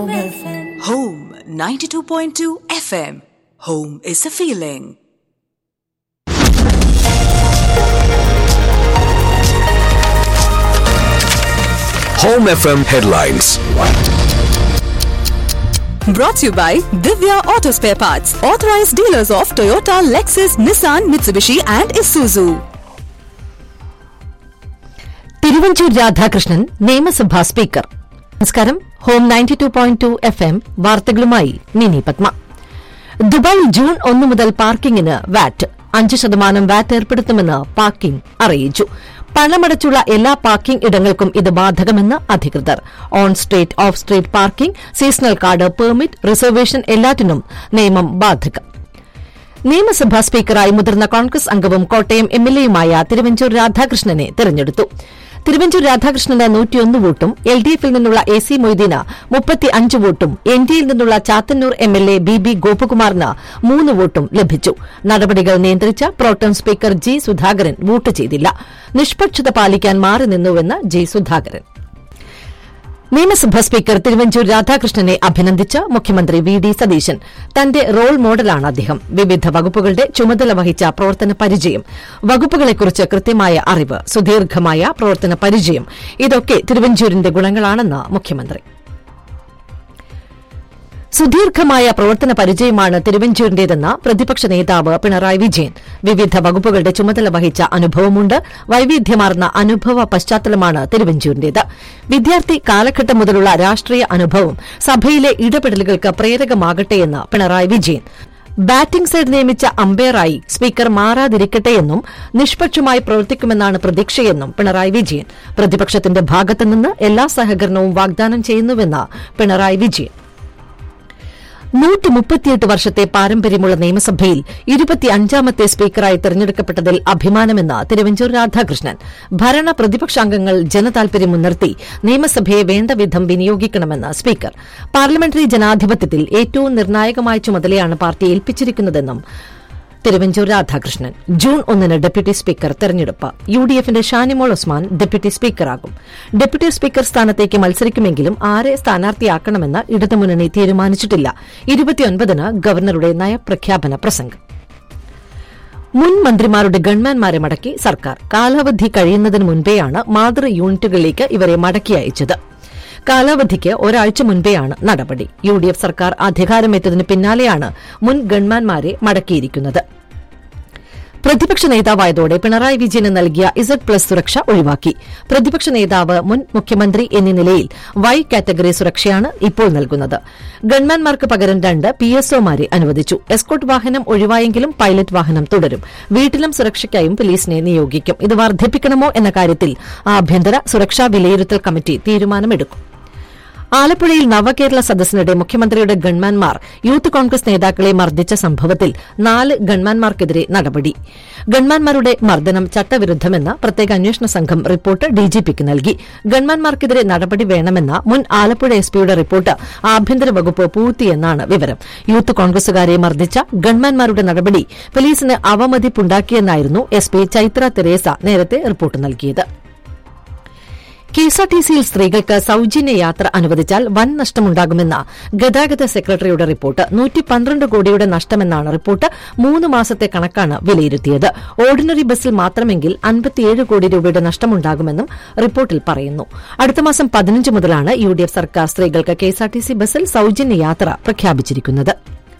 Home 92.2 FM. Home is a feeling. Home FM headlines. Brought to you by Divya Auto Spare Parts, authorized dealers of Toyota, Lexus, Nissan, Mitsubishi, and Isuzu. Thiruvanchoor Radhakrishnan നിയമസഭാ speaker നമസ്കാരം home ninety two point two F M വാർത്തകളുമായി മിനി പത്മ ദുബായിൽ June ഒന്ന് മുതൽ പാർക്കിംഗിന് വാറ്റ് അഞ്ച് ശതമാനം വാറ്റ് ഏർപ്പെടുത്തുമെന്ന് parking അറിയിച്ചു പണമടച്ചുള്ള എല്ലാ പാർക്കിംഗ് ഇടങ്ങൾക്കും ഇത് ബാധകമെന്ന് അധികൃതർ on street off street parking seasonal card permit reservation എല്ലാറ്റിനും നിയമം ബാധകം നിയമസഭാ സ്പീക്കറായി മുതിർന്ന കോൺഗ്രസ് അംഗവും കോട്ടയം എംഎൽഎയുമായ തിരുവഞ്ചൂർ രാധാകൃഷ്ണനെ തെരഞ്ഞെടുത്തു തിരുവഞ്ചൂർ രാധാകൃഷ്ണന് നൂറ്റിയൊന്ന് വോട്ടും എൽ ഡി എഫിൽ നിന്നുള്ള എ സി മൊയ്തീന് മുപ്പത്തിയഞ്ച് വോട്ടും എൻ ഡിയിൽ നിന്നുള്ള Chathannoor M L A B B ഗോപകുമാറിന് മൂന്ന് വോട്ടും ലഭിച്ചു നടപടികൾ നിയന്ത്രിച്ച protem speaker G Sudhakaran vote ചെയ്തില്ല നിഷ്പക്ഷത പാലിക്കാൻ മാറി നിന്നുവെന്ന് ജി സുധാകരൻ നിയമസഭാ സ്പീക്കർ തിരുവഞ്ചൂർ രാധാകൃഷ്ണനെ അഭിനന്ദിച്ച മുഖ്യമന്ത്രി വി ഡി സതീശൻ തന്റെ റോൾ മോഡലാണ് അദ്ദേഹം വിവിധ വകുപ്പുകളുടെ ചുമതല വഹിച്ച പ്രവർത്തന പരിചയം വകുപ്പുകളെക്കുറിച്ച് കൃത്യമായ അറിവ് സുദീർഘമായ പ്രവർത്തന പരിചയം ഇതൊക്കെ തിരുവഞ്ചൂരിന്റെ ഗുണങ്ങളാണെന്ന് മുഖ്യമന്ത്രി സുദീർഘമായ പ്രവർത്തന പരിചയമാണ് തിരുവഞ്ചൂരിന്റേതെന്ന പ്രതിപക്ഷ നേതാവ് പിണറായി വിജയൻ വിവിധ വകുപ്പുകളുടെ ചുമതല വഹിച്ച അനുഭവമുണ്ട് വൈവിധ്യമാർന്ന അനുഭവ പശ്ചാത്തലമാണ് തിരുവഞ്ചൂരിന്റേത് വിദ്യാർത്ഥി കാലഘട്ടം മുതലുള്ള രാഷ്ട്രീയ അനുഭവം സഭയിലെ ഇടപെടലുകൾക്ക് പ്രേരകമാകട്ടെയെന്ന് പിണറായി വിജയൻ ബാറ്റിംഗ് സൈഡ് നിയമിച്ച അമ്പയറായി സ്പീക്കർ മാറാതിരിക്കട്ടെയെന്നും നിഷ്പക്ഷമായി പ്രവർത്തിക്കുമെന്നാണ് പ്രതീക്ഷയെന്നും പിണറായി വിജയൻ പ്രതിപക്ഷത്തിന്റെ ഭാഗത്തുനിന്ന് എല്ലാ സഹകരണവും വാഗ്ദാനം ചെയ്യുന്നുവെന്ന് പിണറായി വിജയൻ നൂറ്റി മുപ്പത്തിയെട്ട് വർഷത്തെ പാരമ്പര്യമുള്ള നിയമസഭയിൽ ഇരുപത്തിയഞ്ചാമത്തെ സ്പീക്കറായി തെരഞ്ഞെടുക്കപ്പെട്ടതിൽ അഭിമാനമെന്ന് തിരുവഞ്ചൂർ രാധാകൃഷ്ണൻ ഭരണ പ്രതിപക്ഷാംഗങ്ങൾ ജനതാൽപര്യം മുൻനിർത്തി നിയമസഭയെ വേണ്ടവിധം വിനിയോഗിക്കണമെന്ന് സ്പീക്കർ പാർലമെന്ററി ജനാധിപത്യത്തിൽ ഏറ്റവും നിർണായകമായ ചുമതലയാണ് പാർട്ടി ഏൽപ്പിച്ചിരിക്കുന്നതെന്നും തിരുവഞ്ചൂർ രാധാകൃഷ്ണൻ ജൂൺ ഒന്നിന് ഡെപ്യൂട്ടി സ്പീക്കർ തെരഞ്ഞെടുപ്പ് യു ഡി എഫിന്റെ ഷാനിമോൾ ഉസ്മാൻ ഡെപ്യൂട്ടി സ്പീക്കറാകും ഡെപ്യൂട്ടി സ്പീക്കർ സ്ഥാനത്തേക്ക് മത്സരിക്കുമെങ്കിലും ആരെ സ്ഥാനാർത്ഥിയാക്കണമെന്ന് ഇടതുമുന്നണി തീരുമാനിച്ചിട്ടില്ല ഇരുപത്തിയൊൻപതിന് ഗവർണറുടെ നയപ്രഖ്യാപന പ്രസംഗം മുൻ മന്ത്രിമാരുടെ ഗൺമാൻമാരെ മടക്കി സർക്കാർ കാലാവധി കഴിയുന്നതിന് മുൻപേയാണ് മാതൃ യൂണിറ്റുകളിലേക്ക് ഇവരെ മടക്കി അയച്ചത് കാലാവധിക്ക് ഒരാഴ്ച മുൻപെയാണ് നടപടി യു ഡി എഫ് സർക്കാർ അധികാരമേറ്റതിന് പിന്നാലെയാണ് മുൻ ഗൺമാൻമാരെ മടക്കിയിരിക്കുന്നത് പ്രതിപക്ഷ നേതാവായതോടെ പിണറായി വിജയന് നൽകിയ ഇസഡ് പ്ലസ് സുരക്ഷ ഒഴിവാക്കി പ്രതിപക്ഷ നേതാവ് മുൻ മുഖ്യമന്ത്രി എന്നീ നിലയിൽ വൈ കാറ്റഗറി സുരക്ഷയാണ് ഇപ്പോൾ നൽകുന്നത് ഗൺമാൻമാർക്ക് പകരം രണ്ട് പി എസ്ഒമാരെ അനുവദിച്ചു എസ്കോട്ട് വാഹനം ഒഴിവായെങ്കിലും പൈലറ്റ് വാഹനം തുടരും വീട്ടിലും സുരക്ഷയ്ക്കായും പോലീസിനെ നിയോഗിക്കും ഇത് വർദ്ധിപ്പിക്കണമോ എന്ന കാര്യത്തിൽ ആഭ്യന്തര സുരക്ഷാ വിലയിരുത്തൽ കമ്മിറ്റി തീരുമാനമെടുക്കും ആലപ്പുഴയിൽ നവകേരള സദസ്സിനിടെ മുഖ്യമന്ത്രിയുടെ ഗൺമാൻമാർ യൂത്ത് കോൺഗ്രസ് നേതാക്കളെ മർദ്ദിച്ച സംഭവത്തിൽ നാല് ഗൺമാൻമാർക്കെതിരെ നടപടി ഗൺമാൻമാരുടെ മർദ്ദനം ചട്ടവിരുദ്ധമെന്ന പ്രത്യേക അന്വേഷണ സംഘം റിപ്പോർട്ട് ഡിജിപിക്ക് നൽകി ഗൺമാൻമാർക്കെതിരെ നടപടി വേണമെന്ന മുൻ ആലപ്പുഴ എസ്പിയുടെ റിപ്പോർട്ട് ആഭ്യന്തര വകുപ്പ് പൂർത്തിയെന്നാണ് വിവരം യൂത്ത് കോൺഗ്രസുകാരെ മർദ്ദിച്ച ഗൺമാൻമാരുടെ നടപടി പോലീസിന് അവമതിപ്പുണ്ടാക്കിയെന്നായിരുന്നു എസ്പി ചൈത്ര തെരേസ നേരത്തെ റിപ്പോർട്ട് നൽകിയത് കെഎസ്ആർടിസിയിൽ സ്ത്രീകൾക്ക് സൌജന്യ യാത്ര അനുവദിച്ചാൽ വൻ നഷ്ടമുണ്ടാകുമെന്ന ഗതാഗത സെക്രട്ടറിയുടെ റിപ്പോർട്ട് നൂറ്റി പന്ത്രണ്ട് കോടിയുടെ നഷ്ടമെന്നാണ് റിപ്പോർട്ട് മൂന്ന് മാസത്തെ കണക്കാണ് വിലയിരുത്തിയത് ഓർഡിനറി ബസ്സിൽ മാത്രമെങ്കിൽ അൻപത്തിയേഴ് കോടി രൂപയുടെ നഷ്ടമുണ്ടാകുമെന്നും റിപ്പോർട്ടിൽ പറയുന്നു അടുത്ത മാസം പതിനഞ്ച് മുതലാണ് യു ഡി എഫ് സർക്കാർ സ്ത്രീകൾക്ക് കെഎസ്ആർടിസി ബസ്സിൽ സൌജന്യ യാത്ര പ്രഖ്യാപിച്ചിരിക്കുന്നത്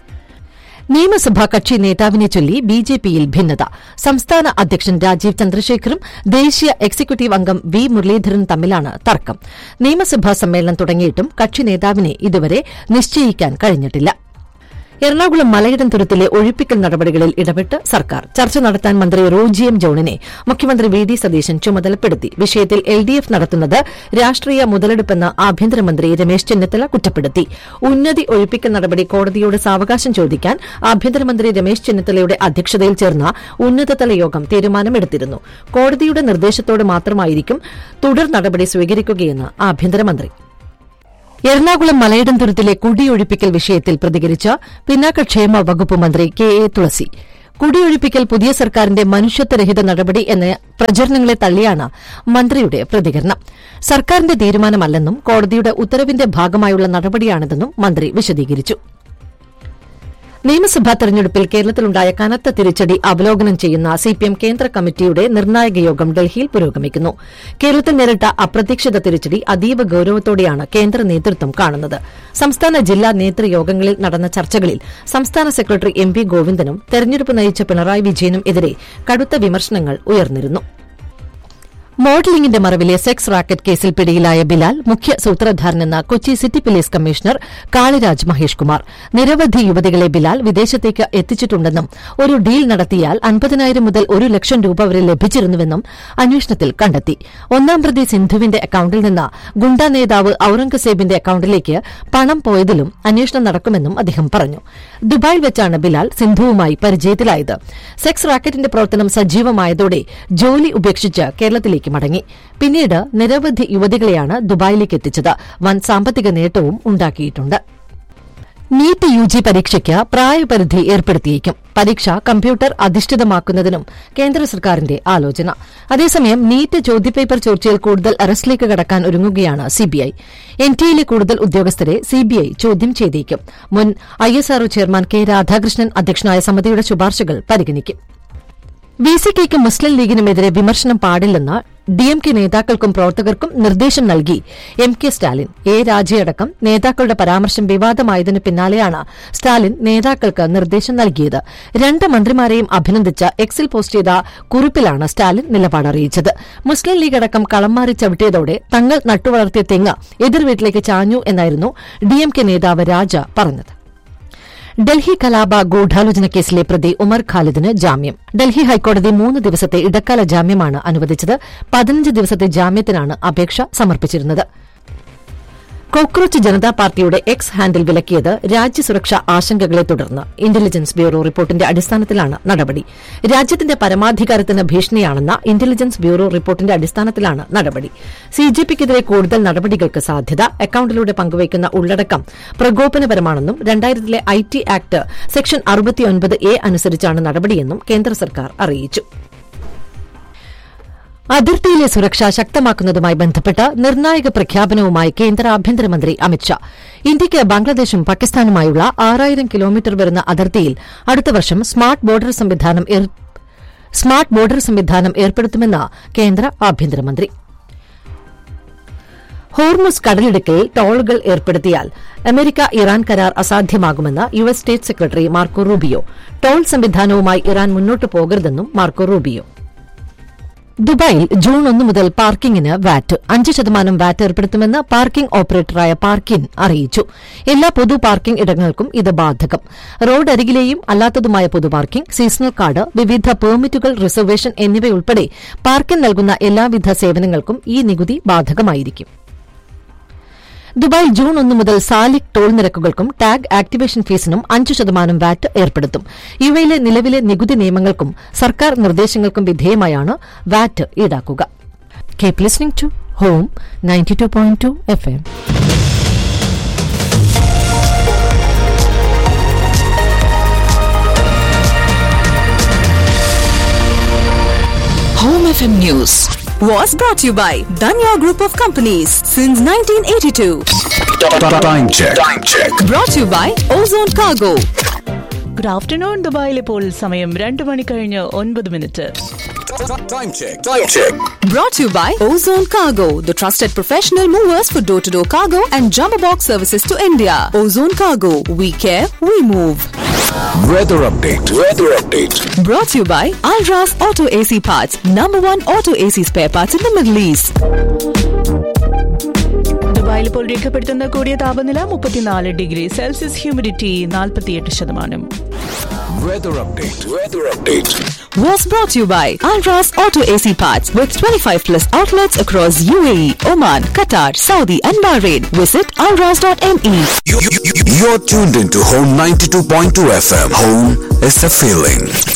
നിയമസഭാ കക്ഷി നേതാവിനെ ചൊല്ലി ബി ജെ പിയിൽ ഭിന്നത സംസ്ഥാന അധ്യക്ഷൻ രാജീവ് ചന്ദ്രശേഖറും ദേശീയ എക്സിക്യൂട്ടീവ് അംഗം വി മുരളീധരൻ തമ്മിലാണ് തർക്കം നിയമസഭാ സമ്മേളനം തുടങ്ങിയിട്ടും കക്ഷി നേതാവിനെ ഇതുവരെ നിശ്ചയിക്കാൻ കഴിഞ്ഞിട്ടില്ല എറണാകുളം മലയിടം തുരുത്തിലെ ഒഴിപ്പിക്കൽ നടപടികളിൽ ഇടപെട്ട് സർക്കാർ ചർച്ച നടത്താൻ മന്ത്രി റോജി എം ജോണിനെ മുഖ്യമന്ത്രി വി ഡി സതീശൻ ചുമതലപ്പെടുത്തി വിഷയത്തിൽ എൽ ഡി എഫ് നടത്തുന്നത് രാഷ്ട്രീയ മുതലെടുപ്പെന്ന് ആഭ്യന്തരമന്ത്രി രമേശ് ചെന്നിത്തല കുറ്റപ്പെടുത്തി ഉന്നതി ഒഴിപ്പിക്കൽ നടപടി കോടതിയോട് സാവകാശം ചോദിക്കാൻ ആഭ്യന്തരമന്ത്രി രമേശ് ചെന്നിത്തലയുടെ അധ്യക്ഷതയിൽ ചേർന്ന ഉന്നതതല യോഗം തീരുമാനമെടുത്തിരുന്നു കോടതിയുടെ നിർദ്ദേശത്തോട് മാത്രമായിരിക്കും തുടർ നടപടി സ്വീകരിക്കുകയെന്ന് ആഭ്യന്തരമന്ത്രി എറണാകുളം മലയിടം തുരുത്തിലെ കുടിയൊഴിപ്പിക്കൽ വിഷയത്തിൽ പ്രതികരിച്ച പിന്നാക്കക്ഷേമ വകുപ്പ് മന്ത്രി കെ എ തുളസി കുടിയൊഴിപ്പിക്കൽ പുതിയ സർക്കാരിന്റെ മനുഷ്യത്വരഹിത നടപടി എന്ന പ്രചരണങ്ങളെ തള്ളിയാണ് മന്ത്രിയുടെ പ്രതികരണം സർക്കാരിന്റെ തീരുമാനമല്ലെന്നും കോടതിയുടെ ഉത്തരവിന്റെ ഭാഗമായുള്ള നടപടിയാണിതെന്നും മന്ത്രി വിശദീകരിച്ചു നിയമസഭാ തെരഞ്ഞെടുപ്പിൽ കേരളത്തിലുണ്ടായ കനത്ത തിരിച്ചടി അവലോകനം ചെയ്യുന്ന സിപിഎം കേന്ദ്ര കമ്മിറ്റിയുടെ നിർണായക യോഗം ഡൽഹിയിൽ പുരോഗമിക്കുന്നു കേരളത്തിൽ നേരിട്ട അപ്രതീക്ഷിത തിരിച്ചടി അതീവ ഗൌരവത്തോടെയാണ് കേന്ദ്ര നേതൃത്വം കാണുന്നത് സംസ്ഥാന ജില്ലാ നേതൃയോഗങ്ങളിൽ നടന്ന ചർച്ചകളിൽ സംസ്ഥാന സെക്രട്ടറി എം വി ഗോവിന്ദനും തെരഞ്ഞെടുപ്പ് നയിച്ച പിണറായി വിജയനും എതിരെ കടുത്ത വിമർശനങ്ങൾ ഉയർന്നിരുന്നു മോഡലിംഗിന്റെ മറവിലെ സെക്സ് റാക്കറ്റ് കേസിൽ പിടിയിലായ ബിലാൽ മുഖ്യ സൂത്രധാരനെന്ന Kochi city police commissioner Kaliraj Mahesh Kumar നിരവധി യുവതികളെ ബിലാൽ വിദേശത്തേക്ക് എത്തിച്ചിട്ടുണ്ടെന്നും ഒരു ഡീൽ നടത്തിയാൽ അൻപതിനായിരം മുതൽ ഒരു ലക്ഷം രൂപ വരെ ലഭിച്ചിരുന്നുവെന്നും അന്വേഷണത്തിൽ കണ്ടെത്തി ഒന്നാം പ്രതി സിന്ധുവിന്റെ അക്കൌണ്ടിൽ നിന്ന് ഗുണ്ട നേതാവ് ഔറംഗസേബിന്റെ അക്കൌണ്ടിലേക്ക് പണം പോയതിലും അന്വേഷണം നടക്കുമെന്നും അദ്ദേഹം പറഞ്ഞു ദുബായിൽ വെച്ചാണ് ബിലാൽ സിന്ധുവുമായി പരിചയത്തിലായത് സെക്സ് റാക്കറ്റിന്റെ പ്രവർത്തനം സജീവമായതോടെ ജോലി ഉപേക്ഷിച്ച് കേരളത്തിലേക്ക് മടങ്ങി പിന്നീട് നിരവധി യുവതികളെയാണ് ദുബായിലേക്ക് എത്തിച്ചത് വൻ സാമ്പത്തിക നേട്ടവും ഉണ്ടാക്കിയിട്ടുണ്ട് നീറ്റ് യു ജി പരീക്ഷയ്ക്ക് പ്രായപരിധി ഏർപ്പെടുത്തിയേക്കും പരീക്ഷ കമ്പ്യൂട്ടർ അധിഷ്ഠിതമാക്കുന്നതിനും കേന്ദ്ര സർക്കാരിന്റെ ആലോചന അതേസമയം നീറ്റ് ചോദ്യപേപ്പർ ചോർച്ചയിൽ കൂടുതൽ അറസ്റ്റിലേക്ക് കടക്കാൻ ഒരുങ്ങുകയാണ് സിബിഐ എൻടിഎയിലെ കൂടുതൽ ഉദ്യോഗസ്ഥരെ സിബിഐ ചോദ്യം ചെയ്തേക്കും മുൻ ഐഎസ്ആർഒ ചെയർമാൻ കെ രാധാകൃഷ്ണൻ അധ്യക്ഷനായ സമിതിയുടെ ശുപാർശകൾ പരിഗണിക്കും വി സിക്കയ്ക്കും മുസ്ലിം ലീഗിനുമെതിരെ വിമർശനം പാടില്ലെന്ന് ഡിഎംകെ നേതാക്കൾക്കും പ്രവർത്തകർക്കും നിർദ്ദേശം നൽകി എം കെ സ്റ്റാലിൻ എ രാജയടക്കം നേതാക്കളുടെ പരാമർശം വിവാദമായതിനു പിന്നാലെയാണ് സ്റ്റാലിൻ നേതാക്കൾക്ക് നിർദ്ദേശം നൽകിയത് രണ്ട് മന്ത്രിമാരെയും അഭിനന്ദിച്ച് എക്സിൽ പോസ്റ്റ് ചെയ്ത കുറിപ്പിലാണ് സ്റ്റാലിൻ നിലപാട് അറിയിച്ചത് മുസ്ലിം ലീഗ് അടക്കം കളം മാറി ചവിട്ടിയതോടെ തങ്ങൾ നട്ടുവളർത്തിയ തെങ്ങ് എതിർ വീട്ടിലേക്ക് ചാഞ്ഞു എന്നായിരുന്നു ഡിഎംകെ നേതാവ് രാജ പറഞ്ഞത് ഡൽഹി കലാപ ഗൂഢാലോചന കേസിലെ പ്രതി ഉമർ ഖാലിദിന് ജാമ്യം ഡൽഹി ഹൈക്കോടതി മൂന്ന് ദിവസത്തെ ഇടക്കാല ജാമ്യമാണ് അനുവദിച്ചത് പതിനഞ്ച് ദിവസത്തെ ജാമ്യത്തിനാണ് അപേക്ഷ സമർപ്പിച്ചിരുന്നത് കോക്രോച്ച് ജനതാ പാർട്ടിയുടെ എക്സ് ഹാൻഡിൽ വിലക്കിയത് രാജ്യസുരക്ഷാ ആശങ്കകളെ തുടർന്ന് ഇന്റലിജൻസ് ബ്യൂറോ റിപ്പോർട്ടിന്റെ അടിസ്ഥാനത്തിലാണ് നടപടി രാജ്യത്തിന്റെ പരമാധികാരത്തിന് ഭീഷണിയാണെന്ന ഇന്റലിജൻസ് ബ്യൂറോ റിപ്പോർട്ടിന്റെ അടിസ്ഥാനത്തിലാണ് നടപടി സിജെപിക്കെതിരെ കൂടുതൽ നടപടികൾക്ക് സാധ്യത അക്കൌണ്ടിലൂടെ പങ്കുവയ്ക്കുന്ന ഉള്ളടക്കം പ്രകോപനപരമാണെന്നും രണ്ടായിരത്തിലെ ഐ ടി ആക്ട് സെക്ഷൻ അറുപത്തിയൊൻപത് എ അനുസരിച്ചാണ് നടപടിയെന്നും കേന്ദ്ര സർക്കാർ അറിയിച്ചു അതിർത്തിയിലെ സുരക്ഷ ശക്തമാക്കുന്നതുമായി ബന്ധപ്പെട്ട് നിർണായക പ്രഖ്യാപനവുമായി കേന്ദ്ര ആഭ്യന്തരമന്ത്രി അമിത്ഷാ ഇന്ത്യയ്ക്ക് ബംഗ്ലാദേശും പാകിസ്ഥാനുമായുള്ള ആറായിരം കിലോമീറ്റർ വരുന്ന അതിർത്തിയിൽ അടുത്ത വർഷം സ്മാർട്ട് ബോർഡർ സംവിധാനം ഏർ- സ്മാർട്ട് ബോർഡർ സംവിധാനം ഏർപ്പെടുത്തുമെന്ന് കേന്ദ്ര ആഭ്യന്തരമന്ത്രി ഹോർമുസ് കടലിടുക്കിൽ ടോളുകൾ ഏർപ്പെടുത്തിയാൽ അമേരിക്ക ഇറാൻ കരാർ അസാധ്യമാകുമെന്ന് U S state secretary Marco Rubio toll സംവിധാനവുമായി ഇറാൻ മുന്നോട്ട് പോകരുതെന്നും മാർക്കോ റൂബിയോ ദുബായിൽ ജൂൺ ഒന്ന് മുതൽ പാർക്കിംഗിന് വാറ്റ് അഞ്ച് ശതമാനം വാറ്റ് ഏർപ്പെടുത്തുമെന്ന് പാർക്കിംഗ് ഓപ്പറേറ്ററായ പാർക്കിൻ അറിയിച്ചു എല്ലാ പൊതു പാർക്കിംഗ് ഇടങ്ങൾക്കും ഇത് ബാധകം റോഡ് അരികിലെയും അല്ലാത്തതുമായ പൊതു പാർക്കിംഗ് സീസണൽ കാർഡ് വിവിധ പെർമിറ്റുകൾ റിസർവേഷൻ എന്നിവയുൾപ്പെടെ പാർക്കിൻ നൽകുന്ന എല്ലാവിധ സേവനങ്ങൾക്കും ഈ നികുതി ബാധകമായിരിക്കും ദുബായിൽ ജൂൺ ഒന്ന് മുതൽ സാലിക് ടോൾ നിരക്കുകൾക്കും ടാഗ് ആക്ടിവേഷൻ ഫീസിനും അഞ്ച് ശതമാനം വാറ്റ് ഏർപ്പെടുത്തും യുഎയിലെ നിലവിലെ നികുതി നിയമങ്ങൾക്കും സർക്കാർ നിർദ്ദേശങ്ങൾക്കും വിധേയമായാണ് വാറ്റ് ഈടാക്കുക keep listening to home ninety two point two F M Home FM News was brought to you by Danya Group of Companies since 1982. Time check. Time check. Brought to you by Ozone Cargo. Good afternoon ദുബായിൽ ഇപ്പോൾ സമയം രണ്ട് മണി കഴിഞ്ഞ് ഒൻപത് minute Time check. Time check. Brought to you by Ozone Cargo, the trusted professional movers for door to door cargo and jumbo box services to India. Ozone Cargo, we care, we move. Weather update. Weather update. Brought to you by Alras Auto AC Parts, number one auto AC spare parts in the Middle East. ദുബായിൽ ഇപ്പോൾ രേഖപ്പെടുത്തുന്ന കൂടിയ താപനില മുപ്പത്തിനാല് degree Celsius humidity നാൽപ്പത്തിയെട്ട് ശതമാനം Weather update. Weather update. Was brought to you by Alras Auto AC Parts with 25 plus outlets across UAE, Oman, Qatar, Saudi, and Bahrain. Visit alras.me. You, you, you, you're tuned into Home 92.2 FM. Home is a feeling.